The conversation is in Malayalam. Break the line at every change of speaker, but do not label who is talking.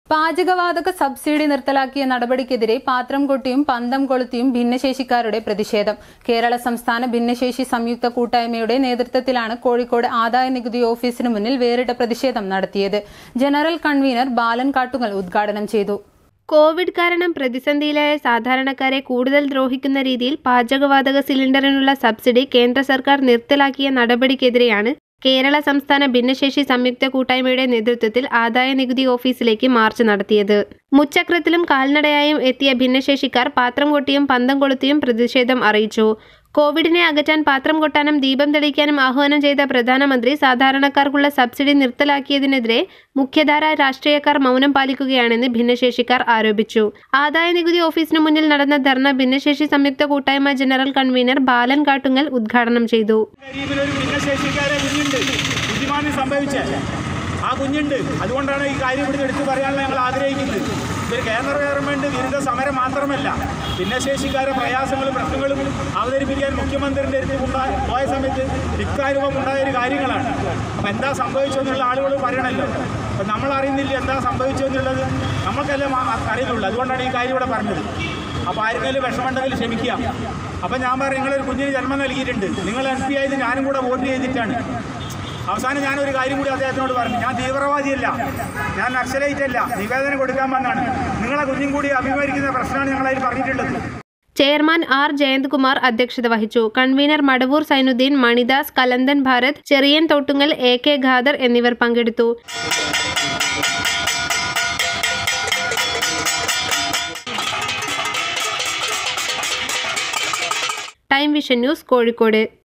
പാചകവാതക സബ്സിഡി നിർത്തലാക്കിയ നടപടിക്കെതിരെ പാത്രം കൊട്ടിയും പന്തം കൊളുത്തിയും ഭിന്നശേഷിക്കാരുടെ പ്രതിഷേധം കേരള സംസ്ഥാന ഭിന്നശേഷി സംയുക്ത കൂട്ടായ്മയുടെ നേതൃത്വത്തിലാണ് കോഴിക്കോട് ആദായ നികുതി ഓഫീസിന് മുന്നിൽ വേറിട്ട പ്രതിഷേധം നടത്തിയത് ജനറൽ കൺവീനർ ബാലൻ കാട്ടുങ്ങൽ ഉദ്ഘാടനം ചെയ്തു
കോവിഡ് കാരണം പ്രതിസന്ധിയിലായ സാധാരണക്കാരെ കൂടുതൽ ദ്രോഹിക്കുന്ന രീതിയിൽ പാചകവാതക സിലിണ്ടറിനുള്ള സബ്സിഡി കേന്ദ്ര സർക്കാർ നിർത്തലാക്കിയ നടപടിക്കെതിരെയാണ് കേരള സംസ്ഥാന ഭിന്നശേഷി സംയുക്ത കൂട്ടായ്മയുടെ നേതൃത്വത്തിൽ ആദായ നികുതി ഓഫീസിലേക്ക് മാർച്ച് നടത്തിയത് മുച്ചക്രത്തിലും കാൽനടയായും എത്തിയ ഭിന്നശേഷിക്കാർ പാത്രം കൊട്ടിയും പന്തം കൊളുത്തിയും പ്രതിഷേധം അറിയിച്ചു കോവിഡിനെ അകറ്റാൻ പാത്രം കൊട്ടാനും ദീപം തെളിയിക്കാനും ആഹ്വാനം ചെയ്ത പ്രധാനമന്ത്രി സാധാരണക്കാർക്കുള്ള സബ്സിഡി നിർത്തലാക്കിയതിനെതിരെ മുഖ്യധാര രാഷ്ട്രീയക്കാർ മൗനം പാലിക്കുകയാണെന്ന് ഭിന്നശേഷിക്കാർ ആരോപിച്ചു ആദായ നികുതി ഓഫീസിന് മുന്നിൽ നടന്ന ധർണ ഭിന്നശേഷി സംയുക്ത കൂട്ടായ്മ ജനറൽ കൺവീനർ ബാലൻ കാട്ടുങ്ങൽ ഉദ്ഘാടനം ചെയ്തു
ഗരീബിനൊരു ഭിന്നശേഷിക്കാരെ കുഞ്ഞുണ്ട് ബുദ്ധിമാനം സംഭവിച്ച ആ കുഞ്ഞുണ്ട് അതുകൊണ്ടാണ് ഈ കാര്യം ഇവിടുന്ന് എടുത്തു പറയാനുള്ള ഞങ്ങൾ ആഗ്രഹിക്കുന്നത് ഇതൊരു കേന്ദ്ര ഗവൺമെന്റ് വിരുദ്ധ സമരം മാത്രമല്ല ഭിന്നശേഷിക്കാരെ പ്രയാസങ്ങളും പ്രശ്നങ്ങളും അവതരിപ്പിക്കാൻ മുഖ്യമന്ത്രിയുടെ അടുത്ത് കൊണ്ട- പോയ സമയത്ത് ഇക്കാര്യവും ഉണ്ടായ ഒരു കാര്യങ്ങളാണ് അപ്പം എന്താ സംഭവിച്ചതെന്നുള്ള ആളുകൾ പറയണമല്ലോ അപ്പം നമ്മൾ അറിയുന്നില്ല എന്താ സംഭവിച്ചതെന്നുള്ളത് നമുക്കെല്ലാം ആ- അറിയുന്നുള്ളൂ അതുകൊണ്ടാണ് ഈ കാര്യം ഇവിടെ പറഞ്ഞത് അപ്പോൾ ആർക്കെങ്കിലും വിഷമമുണ്ടെങ്കിൽ ക്ഷമിക്കുക അപ്പം ഞാൻ പറയും നിങ്ങളൊരു കുഞ്ഞിന് ജന്മം നൽകിയിട്ടുണ്ട് നിങ്ങൾ എം പി ആയത് ഞാനും കൂടെ വോട്ട് ചെയ്തിട്ടാണ് അവസാനം ഞാനൊരു കാര്യം കൂടി അദ്ദേഹത്തിനോട് പറഞ്ഞു ഞാൻ തീവ്രവാദിയല്ല ഞാൻ നക്സലൈറ്റ് അല്ല നിവേദനം കൊടുക്കാൻ വന്നാണ് നിങ്ങളെ കുഞ്ഞും കൂടി അഭിമുഖീകരിക്കുന്ന പ്രശ്നമാണ് ഞങ്ങളതിൽ പറഞ്ഞിട്ടുള്ളത്
ചെയർമാൻ ആർ ജയന്ത്കുമാർ അധ്യക്ഷത വഹിച്ചു convener Madavoor Zainuddin Manidas Kalanthan Bharat Cheriyan Thottungal A K Khader എന്നിവർ പങ്കെടുത്തു ടൈം വിഷൻ ന്യൂസ് കോഴിക്കോട്